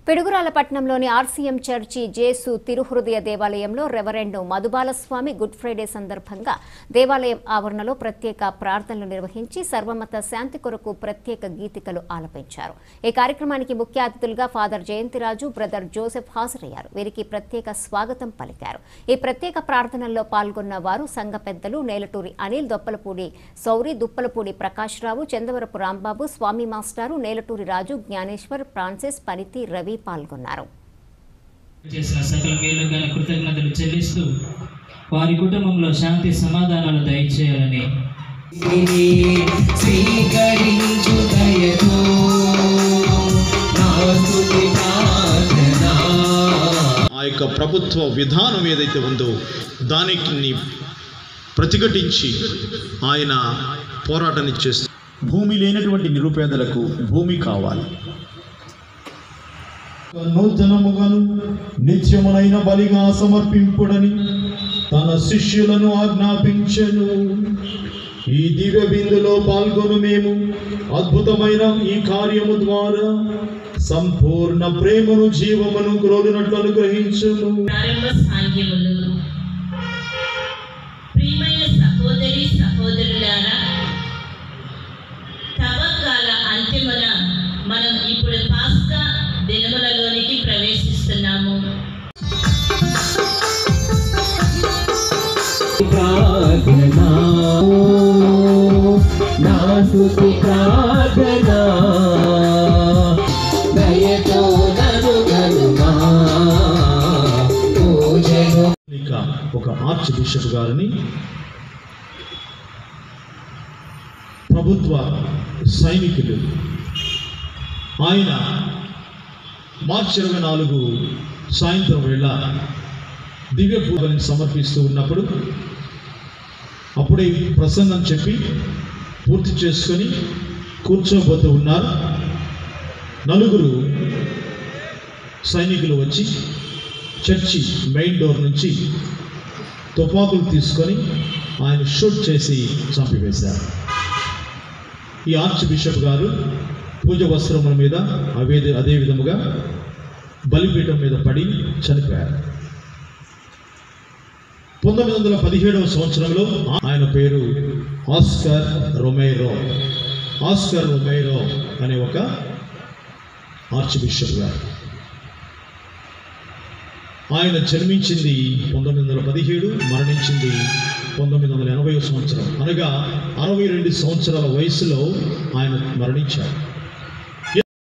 పిడుగురాలపట్నంలోని RCM church జేసు తిరుహృదయ దేవాలయంలో reverend మధుబాలస్వామి good Friday సందర్భంగా దేవాలయం ఆవరణలో ప్రత్యేక ప్రార్థనలు నిర్వహించి సర్వమత శాంతి కొరకు ప్రత్యేక గీతికలు ఆలపించారు ఈ కార్యక్రమానికి ముఖ్య అతిథులుగా ఫాదర్ జయంతిరాజు బ్రదర్ జోసెఫ్ హాజరయ్యారు వీరికి ప్రత్యేక స్వాగతం పలికారు ఈ ప్రత్యేక ప్రార్థనల్లో పాల్గొన్న వారు సంఘ పెద్దలు నేలటూరి అనిల్ దొప్పలపూడి సౌరి దుప్పలపూడి ప్రకాష్ రావు చందవరపు రాంబాబు స్వామి మాస్టారు నేలటూరి రాజు జ్ఞానేశ్వర్ ఫ్రాన్సిస్ పనితి రవి పాల్గొన్నారు చేసిన సకల మేలుగాని కృతజ్ఞతలు చెల్లిస్తూ వారి కుటుంబంలో శాంతి సమాధానాలు దయచేయాలని స్వీకరించు దయతో నా స్తుతి ప్రార్థన ఆ యొక్క ప్రభుత్వ విధానం ఏదైతే ఉందో దానికి ప్రతిఘటించి ఆయన పోరాటాన్ని చేస్తారు భూమి లేనటువంటి నిరుపేదలకు భూమి కావాలి నూతనముగాను నిత్యమునైన బలిగా సమర్పింపుడని తన శిష్యులను ఆజ్ఞాపించెను ఈ దివ్య బిందులో పాల్గొను మేము అద్భుతమైన ఈ కార్యము ద్వారా సంపూర్ణ ప్రేమను జీవమును గ్రోలునట్లు అనుగ్రహించును ప్రారంభ సాంగ్యములు ప్రియమైన సహోదరి సహోదరులారా తవ్వకాల అంతిమన మనం ఇప్పుడు పాస్కా దినములలోనికి ప్రవేశిస్తున్నాము ప్రార్థన నా స్తుతి ప్రార్థన దయతో నన్ను కనుమా పూజను ఇక ఒక ఆర్చ్ బిషప్ గారిని ప్రభుత్వ సైనికులు ఆయన మార్చి ఇరవై నాలుగు సాయంత్రం వేళ దివ్య పూజని సమర్పిస్తూ ఉన్నప్పుడు అప్పుడే ప్రసంగం చెప్పి పూర్తి చేసుకొని కూర్చోబోతూ ఉన్నారు నలుగురు సైనికులు వచ్చి చర్చి మెయిన్ డోర్ నుంచి తుపాకులు తీసుకొని ఆయన షూట్ చేసి చంపివేశారు ఈ ఆర్చ్ బిషప్ గారు పూజ వస్త్రముల మీద అవే అదే విధముగా బలిపీఠం మీద పడి చనిపోయారు పంతొమ్మిది వందల పదిహేడవ సంవత్సరంలో ఆయన పేరు ఆస్కర్ రొమేరో ఆస్కర్ రొమేరో అనే ఒక ఆర్చ్ బిషప్ గారు ఆయన జన్మించింది పంతొమ్మిది వందల పదిహేడు మరణించింది పంతొమ్మిది వందల ఎనభై సంవత్సరం అనగా అరవై రెండు సంవత్సరాల వయసులో ఆయన మరణించారు